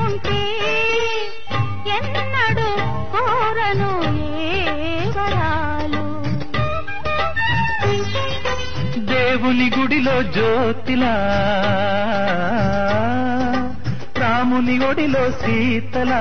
ఉంటే ఎన్నడు కోరను ఏ వరాలు దేవుని గుడిలో జ్యోతిలా రాముని ఒడిలో సీతలా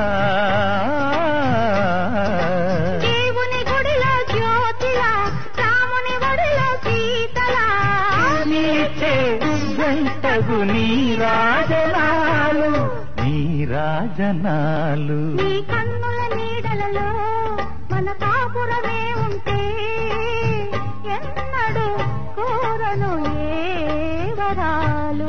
దేవుని గుడిలో జ్యోతిలా రాముని ఒడిలో సీతలా నీచే గంటగు నీ రాజనాలు నీ రాజనాలు నీ కన్నుల నీడలలో మన కాపురమే ఉంటే ఎన్నడు కోరను ఏ వరాలు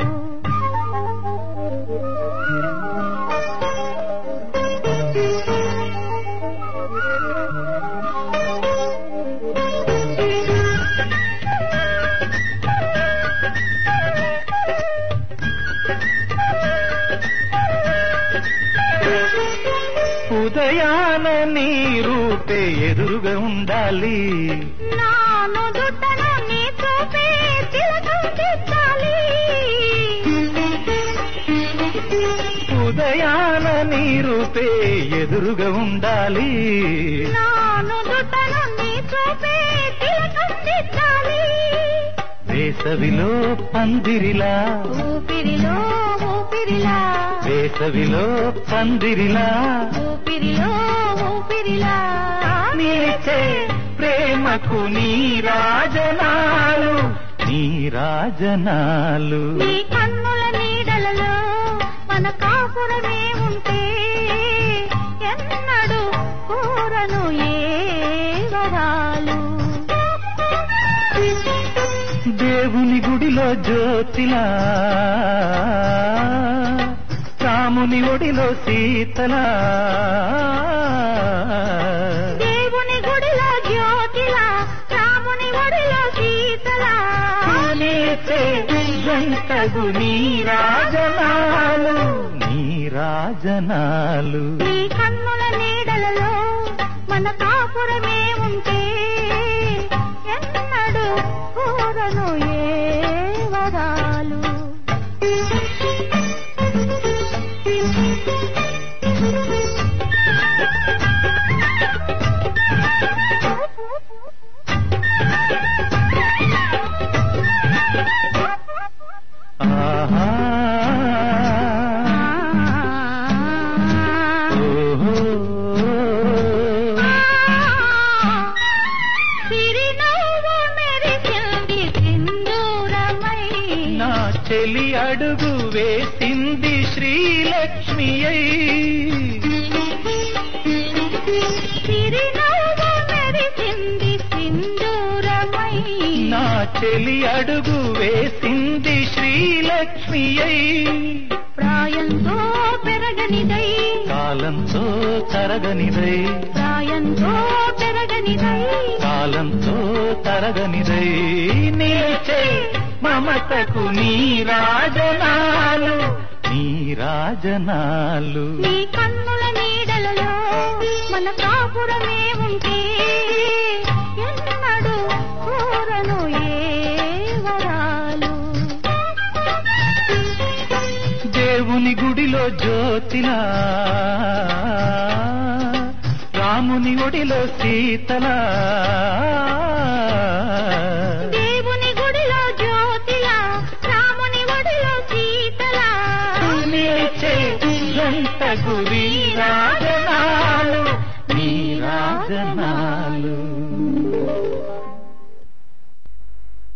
ఉదయాన నీ రూపే ఎదురుగా ఉండాలి నాను దుట్టను నీ చూపే తిలకం దిద్దాలి ఉదయాన నీ రూపే ఎదురుగా ఉండాలి నాను దుట్టను నీ చూపే తిలకం దిద్దాలి వేసవిలో పందిరిలా ఊపిరిలో ఊపిరిలా వేసవిలో పందిరిలా ఊపిరిలో ఊపిరిలా నిలిచే ప్రేమకు నీ రాజనాలు నీ రాజనాలు నీ కన్నుల నీడలలో మన కాపురమే ఉంటే ఎన్నడు కోరను ఏ వరాలు దేవుని గుడిలో జ్యోతిలా రాముని ఒడిలో సీతలా దేవుని గుడిలో జ్యోతిలా రాముని ఒడిలో సీతలా నీచే గంటగు నీ రాజనాలు నీ రాజనాలు నీ కన్నుల నీడలలో మన కాపురమే ఉంటే ఎన్నడు కోరను ఏ వరాలు ఆహా ఓహో సిరినవ్వు మెరిసింది సింధూరమై నా చెలి అడుగు వేసింది శ్రీలక్ష్మి సిరినవ్వు మెరిసింది సింధూరమై నా చెలి అడుగు వేసింది శ్రీలక్ష్మి ప్రాయంతో పెరగనిదై కాలంతో తరగనిదై ప్రాయంతో పెరగనిదై కాలంతో తరగనిదై నీచే మమతకు నీ రాజనాలు నీ రాజనాలు నీ కన్నుల నీడలలో మన కాపురమే ఉంటే ఎన్నడు కోరను ఏ వరాలు దేవుని గుడిలో జ్యోతిలా రాముని ఒడిలో సీతలా దేవుని గుడిలో జ్యోతిలా రాముని ఒడిలో సీతలా నిలిచే గంటకు నీ రాజనాలు నీ రాజనాలు